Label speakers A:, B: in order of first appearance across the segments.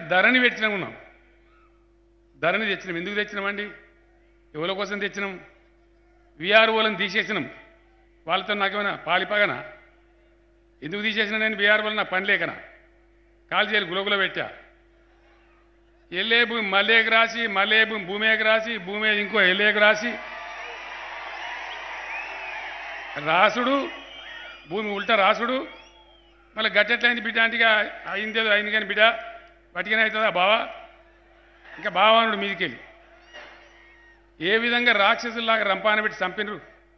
A: ధరని పెట్టినాం ఉన్నాం ధరని తెచ్చినాం ఎందుకు తెచ్చినామండి ఎవరి కోసం తెచ్చినాం విఆర్ఓలను తీసేసినాం వాళ్ళతో నాకేమైనా పాలిపగనా ఎందుకు తీసేసిన నేను విఆర్ఓలు నా పని లేకనా కాల్ చేయాలి గులగుల పెట్టా ఎల్లే భూమి మల్లేకి రాసి మల్లే భూమి భూమేకి రాసి భూమి ఇంకో ఎల్లేకి రాసి రాసుడు భూమి ఉల్టా రాసుడు మళ్ళీ గట్టెట్లయింది బిడ్డ అంటే ఇక అయిందేదో అయింది కానీ బిడ్డ పట్టుకనే అవుతుందా బావా ఇంకా బావానుడు మీదికెళ్ళి ఏ విధంగా రాక్షసుల్లాగా రంపాన పెట్టి చంపినరు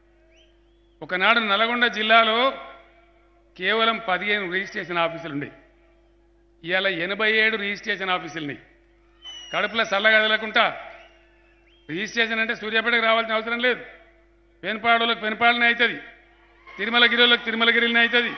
A: ఒకనాడు నల్గొండ జిల్లాలో కేవలం పదిహేను రిజిస్ట్రేషన్ ఆఫీసులు ఉన్నాయి ఇవాళ ఎనభై ఏడు రిజిస్ట్రేషన్ ఆఫీసులు ఉన్నాయి కడుపులో చల్లగా కదలకుంటా రిజిస్ట్రేషన్ అంటే సూర్యాపేటకు రావాల్సిన అవసరం లేదు పెనుపాడులకు పెనుపాడనే అవుతుంది తిరుమలగిరిలోకి తిరుమలగిరిని అవుతుంది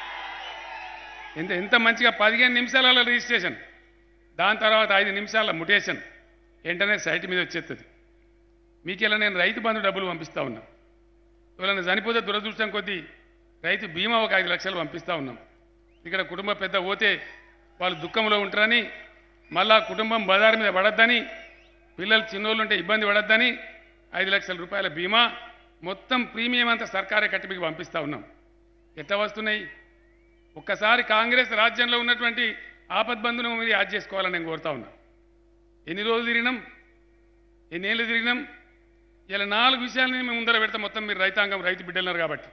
A: ఎంత ఎంత మంచిగా పదిహేను నిమిషాలలో రిజిస్ట్రేషన్ దాని తర్వాత ఐదు నిమిషాల ముటేషన్ వెంటనే సైట్ మీద వచ్చేస్తుంది మీకు ఇలా నేను రైతు బంధు డబ్బులు పంపిస్తా ఉన్నా ఎవరైనా చనిపోతే దురదృష్టం కొద్దీ రైతు బీమా ఒక ఐదు లక్షలు పంపిస్తా ఉన్నాం ఇక్కడ కుటుంబ పెద్ద పోతే వాళ్ళు దుఃఖంలో ఉంటారని మళ్ళా కుటుంబం బజారు మీద పడద్దని పిల్లలు చిన్నోళ్ళు ఉంటే ఇబ్బంది పడద్దని ఐదు లక్షల రూపాయల బీమా మొత్తం ప్రీమియం అంతా సర్కారే కట్టి మీకు పంపిస్తా ఉన్నాం ఎట్లా వస్తున్నాయి ఒక్కసారి కాంగ్రెస్ రాజ్యంలో ఉన్నటువంటి ఆపద్బంధును మీరు యాడ్ చేసుకోవాలని నేను కోరుతా ఉన్నా ఎన్ని రోజులు తిరిగినాం ఎన్నేళ్ళు తిరిగినాం ఇలా నాలుగు విషయాలని మేము ముందర పెడతాం మొత్తం మీరు రైతాంగం రైతు బిడ్డలున్నారు కాబట్టి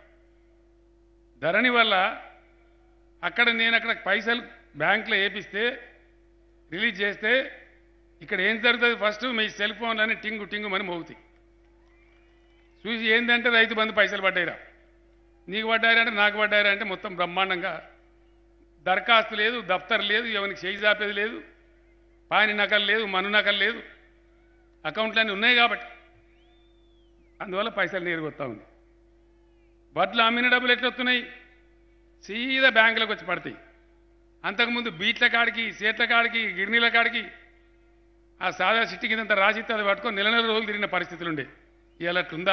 A: ధరణి వల్ల అక్కడ నేను అక్కడ పైసలు బ్యాంకులో వేపిస్తే రిలీజ్ చేస్తే ఇక్కడ ఏం జరుగుతుంది ఫస్ట్ మీ సెల్ ఫోన్లని టింగు టింగు అని మోగుతాయి చూసి ఏంటంటే రైతు బంధు పైసలు పడ్డాయిరా నీకు పడ్డారా అంటే నాకు పడ్డారా అంటే మొత్తం బ్రహ్మాండంగా దరఖాస్తు లేదు దఫ్తర్ లేదు ఎవరికి చేయి జాపేది లేదు పాని నకలు లేదు మను నకలు లేదు అకౌంట్లన్నీ ఉన్నాయి కాబట్టి అందువల్ల పైసలు నేరుగా వస్తూ ఉంది వడ్లు అమ్మిన డబ్బులు ఎట్లా వస్తున్నాయి సీదా బ్యాంకులకు వచ్చి పడతాయి అంతకుముందు బీట్ల కాడికి సీట్ల కాడికి గిర్నీల కాడికి ఆ సాదా సిట్టి కింద రాసిస్తే అది పట్టుకొని నెల నెల రోజులు తిరిగిన పరిస్థితులు ఉండే ఇవాళ అట్లుందా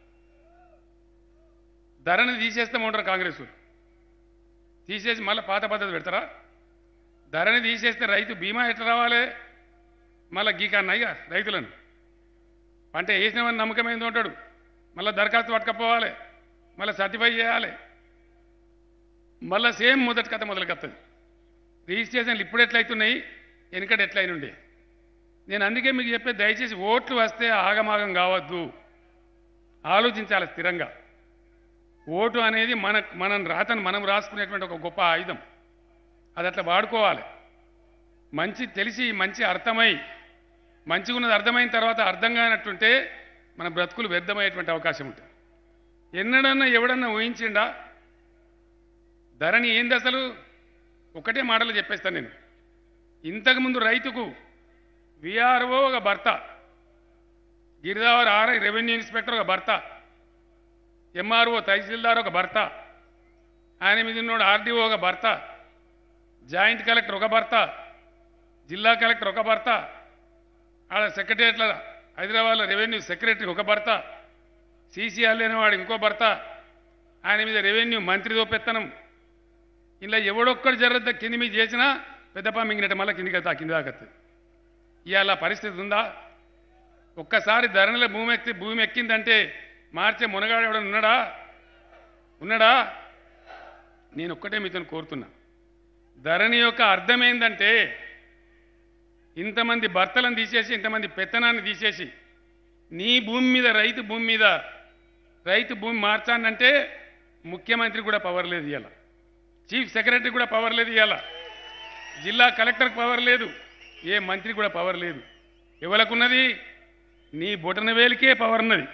A: ధరని తీసేస్తామంటారు కాంగ్రెస్ వాళ్ళు. తీసేసి మళ్ళీ పాత పద్ధతి పెడతారా ధరని తీసేస్తే రైతు బీమా ఎట్లా రావాలి మళ్ళీ గీకన్నాయిగా రైతులను పంట వేసినామని నమ్మకమైంది ఉంటాడు మళ్ళీ దరఖాస్తు పట్టుకపోవాలి మళ్ళీ సర్టిఫై చేయాలి మళ్ళీ సేమ్ మొదటి కథ మొదలుకొస్తుంది రిజిస్ట్రేషన్లు ఇప్పుడు ఎట్లయితున్నాయి వెనుకట ఎట్లయిన ఉండే నేను అందుకే మీకు చెప్పే దయచేసి ఓట్లు వస్తే ఆగమాగం కావద్దు ఆలోచించాలి స్థిరంగా ఓటు అనేది మన మనం రాతను మనం రాసుకునేటువంటి ఒక గొప్ప ఆయుధం అది అట్లా వాడుకోవాలి మంచి తెలిసి మంచి అర్థమై మంచిగా ఉన్నది అర్థమైన తర్వాత అర్థం కానట్టుంటే మన బ్రతుకులు వ్యర్థమయ్యేటువంటి అవకాశం ఉంటుంది ఎన్నడన్నా ఎవడన్నా ఊహించిండా ధరని ఏంది అసలు ఒకటే మాటలు చెప్పేస్తాను నేను ఇంతకుముందు రైతుకు విఆర్ఓ ఒక భర్త గిరిదావర్ ఆర్ఐ రెవెన్యూ ఇన్స్పెక్టర్ ఒక భర్త ఎంఆర్ఓ తహసీల్దార్ ఒక భర్త ఆయన మీద ఉన్నోడు ఆర్డీఓ ఒక భర్త జాయింట్ కలెక్టర్ ఒక భర్త జిల్లా కలెక్టర్ ఒక భర్త ఆడ సెక్రటరియట్ల హైదరాబాద్లో రెవెన్యూ సెక్రటరీ ఒక భర్త సీసీఆర్ లేనివాడు ఇంకో భర్త ఆయన మీద రెవెన్యూ మంత్రితో పెత్తనం ఇలా ఎవడొక్కడు జరగద్ద కింది మీద చేసినా పెద్దపా మింగినట్టు మళ్ళీ కిందికి వెళ్తా కింది దాకత్తు ఇవాళ పరిస్థితి ఉందా ఒక్కసారి ధరణిలో భూమి ఎక్కి భూమి ఎక్కిందంటే మార్చే మునగాడు ఎవడన్నా ఉన్నాడా ఉన్నాడా నేను ఒక్కటే మీతో కోరుతున్నా ధరణి యొక్క అర్థం ఏంటంటే ఇంతమంది భర్తలను తీసేసి ఇంతమంది పెత్తనాన్ని తీసేసి నీ భూమి మీద రైతు భూమి మీద రైతు భూమి మార్చానంటే ముఖ్యమంత్రి కూడా పవర్ లేదు ఇవాళ చీఫ్ సెక్రటరీ కూడా పవర్ లేదు ఇవాళ జిల్లా కలెక్టర్కి పవర్ లేదు ఏ మంత్రి కూడా పవర్ లేదు ఎవరికున్నది నీ బొటన వేలికే పవర్ ఉన్నది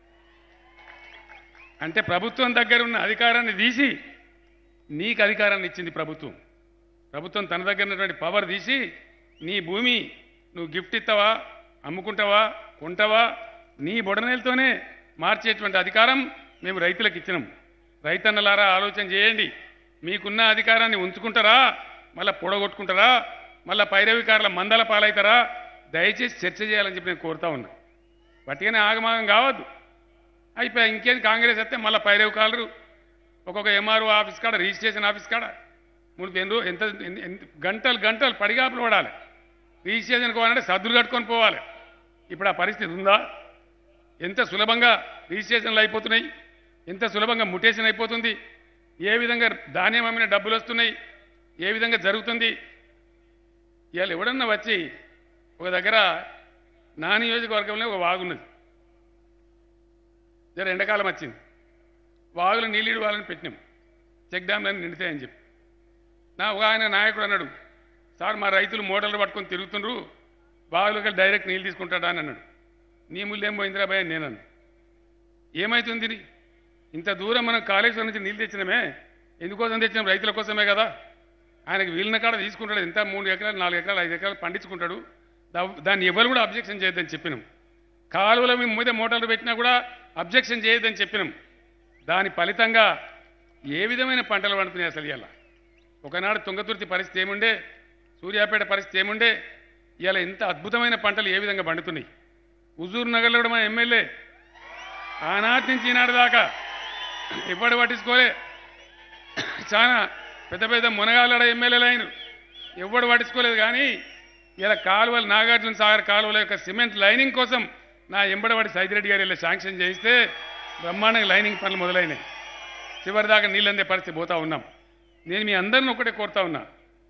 A: అంటే ప్రభుత్వం దగ్గర ఉన్న అధికారాన్ని తీసి నీకు అధికారాన్ని ఇచ్చింది ప్రభుత్వం ప్రభుత్వం తన దగ్గర ఉన్నటువంటి పవర్ తీసి నీ భూమి నువ్వు గిఫ్ట్ ఇస్తావా అమ్ముకుంటావా కొంటావా నీ బొడనేలతోనే మార్చేటువంటి అధికారం మేము రైతులకు ఇచ్చినాం రైతన్నలారా ఆలోచన చేయండి మీకున్న అధికారాన్ని ఉంచుకుంటారా మళ్ళీ పొడగొట్టుకుంటారా మళ్ళీ పైరవికారుల మందల పాలవుతారా దయచేసి చర్చ చేయాలని చెప్పి నేను కోరుతా ఉన్నా వట్టిగానే ఆగమాగం కావద్దు అయిపోయి ఇంకేది కాంగ్రెస్ వస్తే మళ్ళీ పైరవికారులు ఒక్కొక్క ఎంఆర్ఓ ఆఫీస్ కాడ రిజిస్ట్రేషన్ ఆఫీస్ కాడ మూడు ఎన్ని రో- ఎంత ఎన్ని- ఎన్ని- గంటలు గంటలు పడిగాపులు పడాలి రిజిస్ట్రేషన్ పోవాలంటే సద్దులు కట్టుకొని పోవాలి ఇప్పుడు ఆ పరిస్థితి ఉందా ఎంత సులభంగా రిజిస్ట్రేషన్లు అయిపోతున్నాయి ఎంత సులభంగా ముటేషన్ అయిపోతుంది ఏ విధంగా ధాన్యం అమ్మిన డబ్బులు వస్తున్నాయి ఏ విధంగా జరుగుతుంది ఇవాళ ఎవడన్నా వచ్చి ఒక దగ్గర నా నియోజకవర్గంలో ఒక వాగున్నది జర ఎండాకాలం వచ్చింది వాగులు నీళ్ళు వాళ్ళని పెట్టినాం చెక్ డ్యామ్లను నిండుతాయని చెప్పి నా ఒక ఆయన నాయకుడు అన్నాడు సార్ మా రైతులు మోటార్లు పట్టుకొని తిరుగుతుండ్రు బావిలోకి వెళ్ళి డైరెక్ట్ నీళ్ళు తీసుకుంటాడా అని అన్నాడు నీ ముళ్ళు ఏం పోయిందిరా భయ నేను అన్నా. ఏమైతుంది ఇది? ఇంత దూరం మనం కాళేశ్వరం నుంచి నీళ్ళు తెచ్చినామే ఎందుకోసం తెచ్చినాం రైతుల కోసమే కదా ఆయనకి వీళ్ళని కాడ తీసుకుంటాడు ఎంత మూడు ఎకరాలు నాలుగు ఎకరాలు ఐదు ఎకరాలు పండించుకుంటాడు దా- దాన్ని ఎవరు కూడా అబ్జెక్షన్ చేయొద్దని చెప్పినాం కాలువల మీద మోటార్లు పెట్టినా కూడా అబ్జెక్షన్ చేయొద్దని చెప్పినాం దాని ఫలితంగా ఏ విధమైన పంటలు పండుతున్నాయి అసలు ఇవాళ ఒకనాడు తుంగతుర్తి పరిస్థితి ఏముండే సూర్యాపేట పరిస్థితి ఏముండే ఇవాళ ఎంత అద్భుతమైన పంటలు ఏ విధంగా పండుతున్నాయి హుజూర్ నగర్లో కూడా మా ఎమ్మెల్యే ఆనాటి నుంచి ఈనాడు దాకా ఎప్పుడు పట్టించుకోలే చాలా పెద్ద పెద్ద మునగాళ్ళ ఎమ్మెల్యేలు అయిన ఎవ్వడు పట్టించుకోలేదు కానీ ఇలా కాలువలు నాగార్జున సాగర్ కాలువల యొక్క సిమెంట్ లైనింగ్ కోసం నా ఎంబడవాడి సైదిరెడ్డి గారు ఇలా శాంక్షన్ చేయిస్తే బ్రహ్మాండంగా లైనింగ్ పనులు మొదలైనాయి చివరి దాకా నీళ్ళందే పరిస్థితి పోతా ఉన్నాం నేను మీ అందరిని ఒకటే కోరుతా ఉన్నా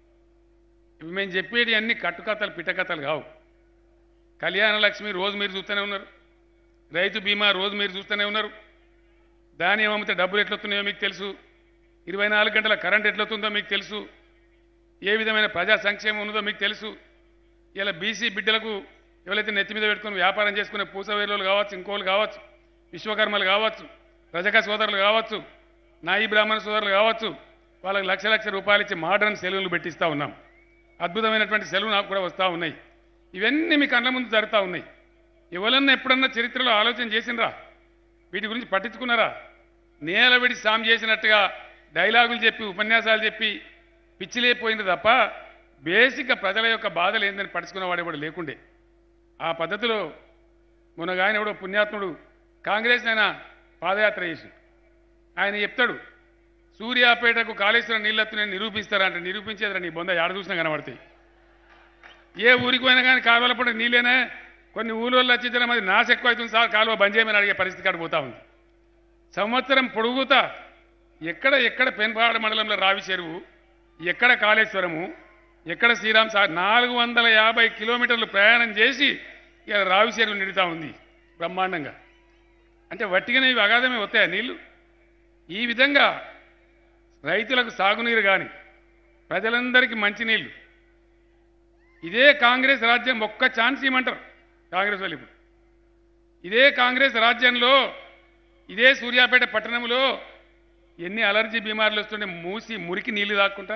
A: ఇవి మేము చెప్పేటి అన్ని కట్టుకథలు పిట్టకథలు కావు కళ్యాణ లక్ష్మి రోజు మీరు చూస్తూనే ఉన్నారు రైతు బీమా రోజు మీరు చూస్తూనే ఉన్నారు ధాన్యం అమ్మితే డబ్బులు ఎట్లొస్తున్నాయో మీకు తెలుసు ఇరవై నాలుగు గంటల కరెంట్ ఎట్లొస్తుందో మీకు తెలుసు ఏ విధమైన ప్రజా సంక్షేమం ఉన్నదో మీకు తెలుసు ఇలా బీసీ బిడ్డలకు ఎవరైతే నెత్తి మీద పెట్టుకుని వ్యాపారం చేసుకునే పూసవేరులు కావచ్చు ఇంకోళ్ళు కావచ్చు విశ్వకర్మలు కావచ్చు రజక సోదరులు కావచ్చు నాయి బ్రాహ్మణ సోదరులు కావచ్చు వాళ్ళకి లక్ష లక్ష రూపాయలు ఇచ్చి మోడర్న్ సెలవులు పెట్టిస్తూ ఉన్నాం అద్భుతమైనటువంటి సెలవు నాకు కూడా వస్తూ ఉన్నాయి ఇవన్నీ మీ కళ్ళ ముందు జరుగుతూ ఉన్నాయి ఎవరన్నా ఎప్పుడన్నా చరిత్రలో ఆలోచన చేసినరా వీటి గురించి పట్టించుకున్నారా నేలవిడి సాం చేసినట్టుగా డైలాగులు చెప్పి ఉపన్యాసాలు చెప్పి పిచ్చిలేపోయింది తప్ప బేసిక్గా ప్రజల యొక్క బాధలు ఏందని పట్టించుకున్నవాడు ఎవడు లేకుండే ఆ పద్ధతిలో మునగాయన ఎవడో పుణ్యాత్ముడు కాంగ్రెస్ ఆయన పాదయాత్ర చేసి ఆయన చెప్తాడు సూర్యాపేటకు కాళేశ్వరం నీళ్ళెత్తునని నిరూపిస్తారంటే నిరూపించేదిరా నీ బొంద ఆడ చూసినా కనబడతాయి ఏ ఊరికి పోయినా కానీ కాలువల పూట నీళ్ళేనే కొన్ని ఊళ్ళో వచ్చి జనం అది నాశ ఎక్కువ అవుతుంది సార్ కాలువ బంద్ చేయమని అడిగే పరిస్థితి కాడ పోతా ఉంది సంవత్సరం పొడుగుతా ఎక్కడ ఎక్కడ పెన్పాడ మండలంలో రావి చెరువు ఎక్కడ కాళేశ్వరము ఎక్కడ శ్రీరామ్ సార్ నాలుగు వందల యాభై కిలోమీటర్లు ప్రయాణం చేసి ఇలా రావి చెరువు నిండుతా ఉంది బ్రహ్మాండంగా అంటే వట్టిగానే ఇవి అగాధమే వస్తాయా నీళ్లు ఈ విధంగా రైతులకు సాగునీరు కానీ ప్రజలందరికీ మంచినీళ్ళు ఇదే కాంగ్రెస్ రాజ్యం ఒక్క ఛాన్స్ ఇవ్వమంటారు కాంగ్రెస్ వాళ్ళు ఇప్పుడు ఇదే కాంగ్రెస్ రాజ్యంలో ఇదే సూర్యాపేట పట్టణంలో ఎన్ని అలర్జీ బీమార్లు వస్తుండే మూసి మురికి నీళ్లు తాక్కుంటా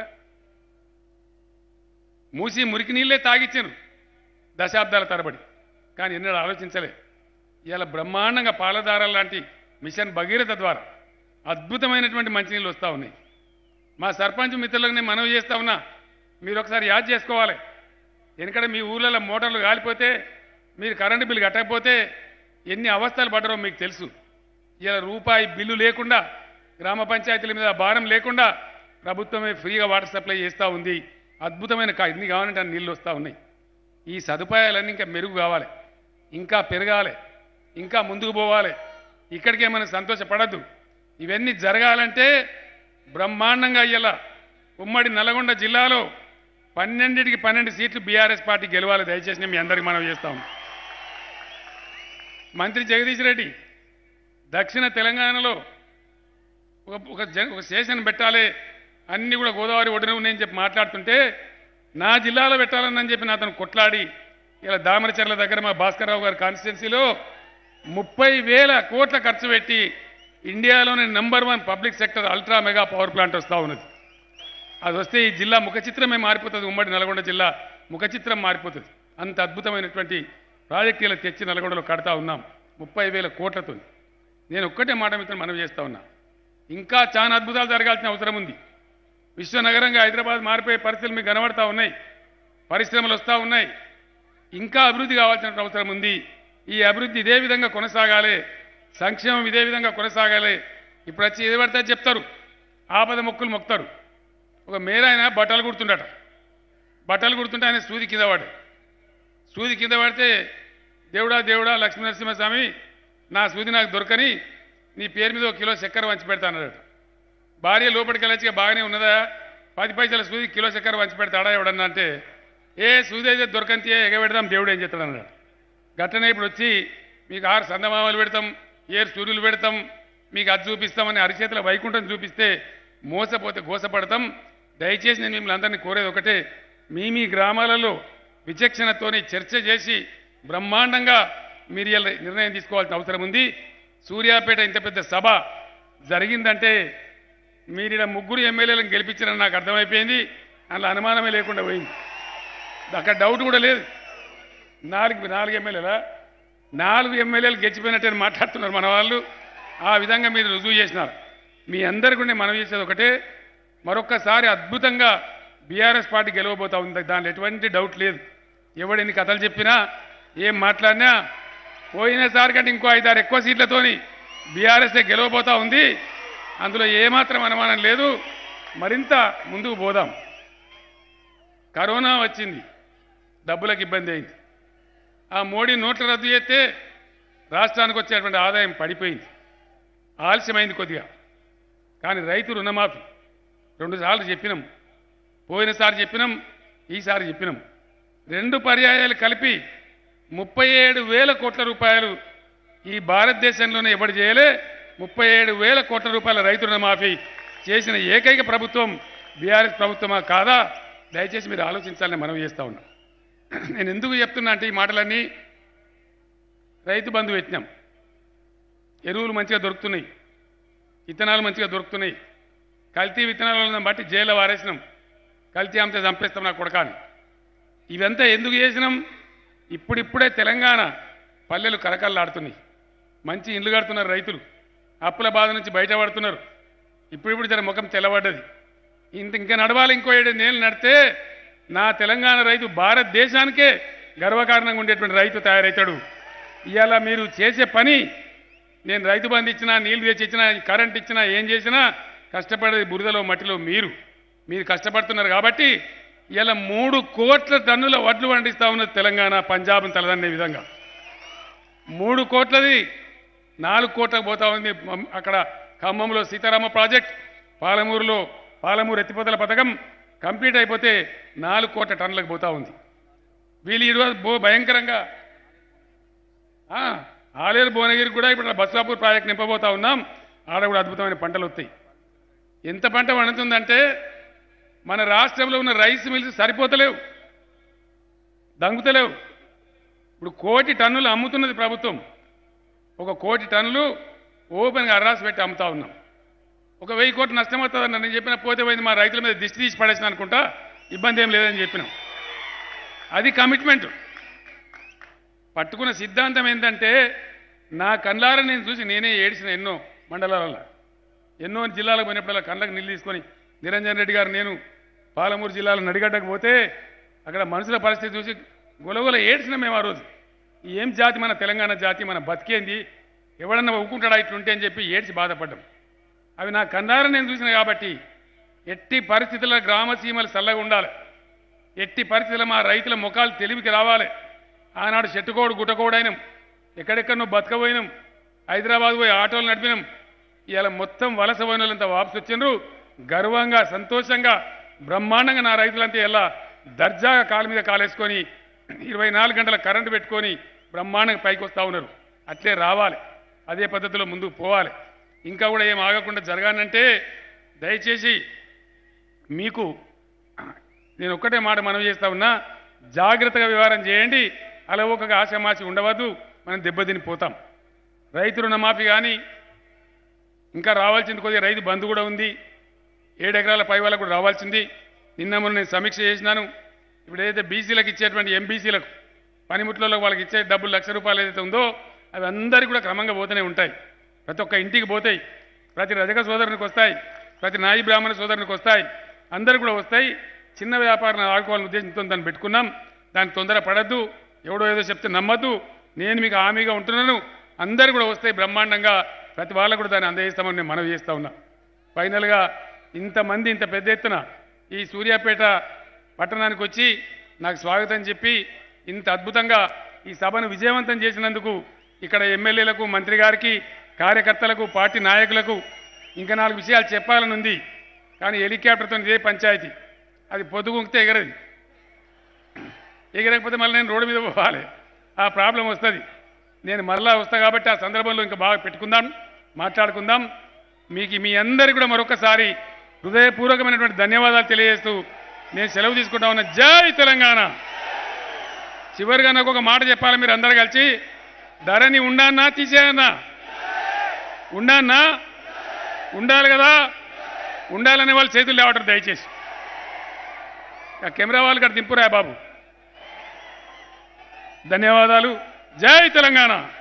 A: మూసి మురికి నీళ్ళే తాగిచ్చారు దశాబ్దాల తరబడి కానీ ఎన్నడూ ఆలోచించలే ఇలా బ్రహ్మాండంగా పాలధార లాంటి మిషన్ భగీరథ ద్వారా అద్భుతమైనటువంటి మంచినీళ్ళు వస్తూ ఉన్నాయి మా సర్పంచ్ మిత్రులకు నేను మనవి చేస్తా ఉన్నా మీరు ఒకసారి యాద్ చేసుకోవాలి ఎందుకంటే మీ ఊళ్ళలో మోటార్లు కాలిపోతే మీరు కరెంటు బిల్లు కట్టకపోతే ఎన్ని అవస్థలు పడ్డారో మీకు తెలుసు ఇలా రూపాయి బిల్లు లేకుండా గ్రామ పంచాయతీల మీద భారం లేకుండా ప్రభుత్వమే ఫ్రీగా వాటర్ సప్లై చేస్తూ ఉంది అద్భుతమైన కా ఎన్ని కావాలంటే అన్ని నీళ్ళు వస్తూ ఉన్నాయి ఈ సదుపాయాలన్నీ ఇంకా మెరుగు కావాలి ఇంకా పెరగాలి ఇంకా ముందుకు పోవాలి ఇక్కడికే మనం సంతోషపడద్దు ఇవన్నీ జరగాలంటే బ్రహ్మాండంగా అయ్యేలా ఉమ్మడి నల్గొండ జిల్లాలో పన్నెండింటికి పన్నెండు సీట్లు బీఆర్ఎస్ పార్టీ గెలవాలి దయచేసి నేను మీ అందరికి మనం చేస్తాం మంత్రి జగదీష్ రెడ్డి దక్షిణ తెలంగాణలో ఒక ఒక జ- ఒక స్టేషన్ పెట్టాలి అన్నీ కూడా గోదావరి ఒడిన ఉన్నాయని చెప్పి మాట్లాడుతుంటే నా జిల్లాలో పెట్టాలని చెప్పి నా అతను కొట్లాడి ఇలా దామరచర్ల దగ్గర మా భాస్కర్రావు గారి కాన్స్టిట్యున్సీలో ముప్పై వేల కోట్ల ఖర్చు పెట్టి ఇండియాలోనే number one public sector ultra mega power plant వస్తూ ఉన్నది అది వస్తే ఈ జిల్లా ముఖ చిత్రమే మారిపోతుంది ఉమ్మడి నల్గొండ జిల్లా ముఖ చిత్రం మారిపోతుంది అంత అద్భుతమైనటువంటి ప్రాజెక్టులు తెచ్చి నల్గొండలో కడతా ఉన్నాం ముప్పై వేల కోట్లతో నేను ఒక్కటే మాట మిత్రులు మనవి చేస్తా ఉన్నా ఇంకా చాలా అద్భుతాలు జరగాల్సిన అవసరం ఉంది విశ్వనగరంగా హైదరాబాద్ మారిపోయే పరిస్థితులు మీకు కనబడతా ఉన్నాయి పరిశ్రమలు వస్తూ ఉన్నాయి ఇంకా అభివృద్ధి కావాల్సిన అవసరం ఉంది ఈ అభివృద్ధి ఇదే విధంగా కొనసాగాలి సంక్షేమం ఇదే విధంగా కొనసాగాలి ఇప్పుడు వచ్చి ఏది పడితే అది చెప్తారు ఆపద మొక్కులు మొక్తారు ఒక మేరాయన బట్టలు కుడుతుండట బట్టలు కుడుతుంటే ఆయన సూది కింద పడ్డాడు సూది కింద పడితే దేవుడా దేవుడా లక్ష్మీ నరసింహస్వామి నా సూది నాకు దొరకని నీ పేరు మీద ఒక కిలో చక్కెర వంచి పెడతా అన్నాడు భార్య లోపలికి వెళ్ళొచ్చి బాగానే ఉన్నదా పది పైసల సూది కిలో చక్కెర వంచి పెడతాడా ఎవడన్నా అంటే ఏ సూది అయితే దొరకంతి ఎగబెడదాం దేవుడు ఏం చెప్తాడు అన్నాడు గట్టనే ఇప్పుడు వచ్చి మీకు ఆరు సందమామలు పెడతాం ఏరు సూర్యులు పెడతాం మీకు అది చూపిస్తామని అరిచేతుల వైకుంఠం చూపిస్తే మోసపోతే గోసపడతాం దయచేసి నేను మిమ్మల్ని అందరినీ కోరేది ఒకటే మీ మీ గ్రామాలలో విచక్షణతోని చర్చ చేసి బ్రహ్మాండంగా మీరు ఇలా నిర్ణయం తీసుకోవాల్సిన అవసరం ఉంది సూర్యాపేట ఇంత పెద్ద సభ జరిగిందంటే మీరు ఇలా ముగ్గురు ఎమ్మెల్యేలను గెలిపించారని నాకు అర్థమైపోయింది అందులో అనుమానమే లేకుండా పోయింది అక్కడ డౌట్ కూడా లేదు నాలుగు నాలుగు ఎమ్మెల్యేలా నాలుగు ఎమ్మెల్యేలు గెలిచిపోయినట్టు మాట్లాడుతున్నారు మన వాళ్ళు ఆ విధంగా మీరు రుజువు చేసినారు మీ అందరికీ నేను మనవి చేసేది ఒకటే మరొక్కసారి అద్భుతంగా బీఆర్ఎస్ పార్టీ గెలవబోతా ఉంది దాంట్లో ఎటువంటి డౌట్ లేదు ఎవడెన్ని కథలు చెప్పినా ఏం మాట్లాడినా పోయినసారి కంటే ఇంకో ఐదారు ఎక్కువ సీట్లతోని బీఆర్ఎస్ఏ గెలవబోతా ఉంది అందులో ఏమాత్రం అనుమానం లేదు మరింత ముందుకు పోదాం కరోనా వచ్చింది డబ్బులకు ఇబ్బంది అయింది ఆ మోడీ నోట్ల రద్దు చేస్తే రాష్ట్రానికి వచ్చేటువంటి ఆదాయం పడిపోయింది ఆలస్యమైంది కొద్దిగా కానీ రైతు రుణమాఫీ రెండుసార్లు చెప్పినాం పోయినసారి చెప్పినాం ఈసారి చెప్పినాం రెండు పర్యాయాలు కలిపి ముప్పై ఏడు వేల కోట్ల రూపాయలు ఈ భారతదేశంలోనే ఎవడు చేయలే ముప్పై ఏడు వేల కోట్ల రూపాయల రైతు రుణమాఫీ చేసిన ఏకైక ప్రభుత్వం బీఆర్ఎస్ ప్రభుత్వమా కాదా దయచేసి మీరు ఆలోచించాలని మనం చేస్తా ఉన్నాం నేను ఎందుకు చెప్తున్నా అంటే ఈ మాటలన్నీ రైతు బంధు పెట్టినాం ఎరువులు మంచిగా దొరుకుతున్నాయి విత్తనాలు మంచిగా దొరుకుతున్నాయి కల్తీ విత్తనాలను బట్టి జైల్లో వారేసినాం కల్తీ అంతా చంపేస్తాం నా కొడకాని ఇవంతా ఎందుకు చేసినాం ఇప్పుడిప్పుడే తెలంగాణ పల్లెలు కరకల్లాడుతున్నాయి మంచి ఇండ్లు కడుతున్నారు రైతులు అప్పుల బాధ నుంచి బయటపడుతున్నారు ఇప్పుడిప్పుడు జర ముఖం తెల్లబడ్డది ఇంత ఇంకా నడవాలి ఇంకో ఏడు నేలు నడితే నా తెలంగాణ రైతు భారతదేశానికే గర్వకారణంగా ఉండేటువంటి రైతు తయారవుతాడు ఇవాళ మీరు చేసే పని నేను రైతు బంధు ఇచ్చినా నీళ్లు తెచ్చి ఇచ్చినా కరెంట్ ఇచ్చినా ఏం చేసినా కష్టపడేది బురదలో మట్టిలో మీరు మీరు కష్టపడుతున్నారు కాబట్టి ఇలా మూడు కోట్ల టన్నుల వడ్లు పండిస్తా ఉన్నది తెలంగాణ పంజాబ్ తలదన్నే విధంగా మూడు కోట్లది నాలుగు కోట్లకు పోతా ఉంది మమ్- అక్కడ ఖమ్మంలో సీతారామ ప్రాజెక్ట్ పాలమూరులో పాలమూరు ఎత్తిపోతల పథకం కంప్లీట్ అయిపోతే నాలుగు కోట్ల టన్నులకు పోతా ఉంది వీళ్ళు ఈరోజు బో భయంకరంగా ఆ, ఆలేరు భువనగిరి కూడా ఇప్పుడు బస్సాపూర్ ప్రాజెక్ట్ నింపబోతా ఉన్నాం ఆడ కూడా అద్భుతమైన పంటలు వస్తాయి ఎంత పంట పండుతుందంటే మన రాష్ట్రంలో ఉన్న రైస్ మిల్స్ సరిపోతలేవు దంగుతలేవు ఇప్పుడు కోటి టన్నులు అమ్ముతున్నది ప్రభుత్వం ఒక కోటి టన్నులు ఓపెన్గా అర్రాసి పెట్టి అమ్ముతా ఉన్నాం ఒక వెయ్యి కోట్లు నష్టం అవుతుందని నేను చెప్పిన పోతే పోయింది మా రైతుల మీద దిష్టి తీసి పడేసిన అనుకుంటా ఇబ్బంది ఏం లేదని చెప్పినాం అది కమిట్మెంట్ పట్టుకున్న సిద్ధాంతం ఏంటంటే నా కళ్ళారా నేను చూసి నేనే ఏడిసిన ఎన్నో మండలాలలో ఎన్నో జిల్లాలకు పోయినప్పుడల్లా కళ్ళకు నీళ్ళు తీసుకొని నిరంజన్ రెడ్డి గారు నేను పాలమూరు జిల్లాలో నడిగడ్డకు పోతే అక్కడ మనుషుల పరిస్థితి చూసి గొలగొల ఏడ్చినాం మేము ఆ రోజు ఏం జాతి మన తెలంగాణ జాతి మన బతికేంది ఎవడన్నా ఊకుంటాడా ఇట్లుంటే అని చెప్పి ఏడ్చి బాధపడ్డాం అవి నా కన్నారా నేను చూసిన కాబట్టి ఎట్టి పరిస్థితుల్లో గ్రామ సీమలు చల్లగా ఉండాలి ఎట్టి పరిస్థితుల్లో మా రైతుల ముఖాలు తెలివికి రావాలి ఆనాడు చెట్టుకోడు గుట్టకోడైనాం ఎక్కడెక్కడనో బతకపోయినాం హైదరాబాద్ పోయి ఆటోలు నడిపినాం ఇవాళ మొత్తం వలస పోయినంతా వాపసు వచ్చిండ్రు గర్వంగా సంతోషంగా బ్రహ్మాండంగా నా రైతులంతా ఎలా దర్జాగా కాలు మీద కాలేసుకొని ఇరవై నాలుగు గంటల కరెంటు పెట్టుకొని బ్రహ్మాండంగా పైకి వస్తూ ఉన్నారు అట్లే రావాలి అదే పద్ధతిలో ముందుకు పోవాలి ఇంకా కూడా ఏం ఆగకుండా జరగానంటే దయచేసి మీకు నేను ఒక్కటే మాట మనవి చేస్తా ఉన్నా జాగ్రత్తగా వ్యవహారం చేయండి అలవోకగా ఆశమాసి ఉండవద్దు మనం దెబ్బతిని పోతాం రైతు రుణమాఫీ కానీ ఇంకా రావాల్సింది కొద్దిగా రైతు బంధు కూడా ఉంది ఏడు ఎకరాల పై వాళ్ళకు కూడా రావాల్సింది నిన్న మొన్న నేను సమీక్ష చేసినాను ఇప్పుడు ఏదైతే బీసీలకు ఇచ్చేటువంటి ఎంబీసీలకు పనిముట్లలో వాళ్ళకి ఇచ్చే డబ్బులు లక్ష రూపాయలు ఏదైతే ఉందో అవి అందరికీ కూడా క్రమంగా పోతూనే ఉంటాయి ప్రతి ఒక్క ఇంటికి పోతాయి ప్రతి రజక సోదరునికి వస్తాయి ప్రతి నాయి బ్రాహ్మణ సోదరునికి వస్తాయి అందరు కూడా వస్తాయి చిన్న వ్యాపారం ఆడుకోవాలని ఉద్దేశంతో దాన్ని పెట్టుకున్నాం దాన్ని తొందర పడద్దు ఎవడో ఏదో చెప్తే నమ్మద్దు నేను మీకు హామీగా ఉంటున్నాను అందరు కూడా వస్తాయి బ్రహ్మాండంగా ప్రతి వాళ్ళకు కూడా దాన్ని అందజేస్తామని నేను మనవి చేస్తా ఉన్నా ఫైనల్గా ఇంతమంది ఇంత పెద్ద ఎత్తున ఈ సూర్యాపేట పట్టణానికి వచ్చి నాకు స్వాగతం చెప్పి ఇంత అద్భుతంగా ఈ సభను విజయవంతం చేసినందుకు ఇక్కడ ఎమ్మెల్యేలకు మంత్రి గారికి కార్యకర్తలకు పార్టీ నాయకులకు ఇంకా నాలుగు విషయాలు చెప్పాలని ఉంది కానీ హెలికాప్టర్తో ఇదే పంచాయతీ అది పొద్దుగుంకితే ఎగరది ఎగరకపోతే మళ్ళీ నేను రోడ్డు మీద పోవాలి ఆ ప్రాబ్లం వస్తుంది నేను మరలా వస్తా కాబట్టి ఆ సందర్భంలో ఇంకా బాగా పెట్టుకుందాం మాట్లాడుకుందాం మీకు మీ అందరికీ కూడా మరొకసారి హృదయపూర్వకమైనటువంటి ధన్యవాదాలు తెలియజేస్తూ నేను సెలవు తీసుకుంటా ఉన్నా జై తెలంగాణ చివరిగా నాకు ఒక మాట చెప్పాలి మీరు అందరు కలిసి ధరని ఉండానా తీసేయన్నా ఉండానా ఉండాలి కదా ఉండాలనే వాళ్ళు చేతులు లేవటరు దయచేసి ఆ కెమెరా వాళ్ళు ఇక్కడ దింపురా బాబు ధన్యవాదాలు జై తెలంగాణ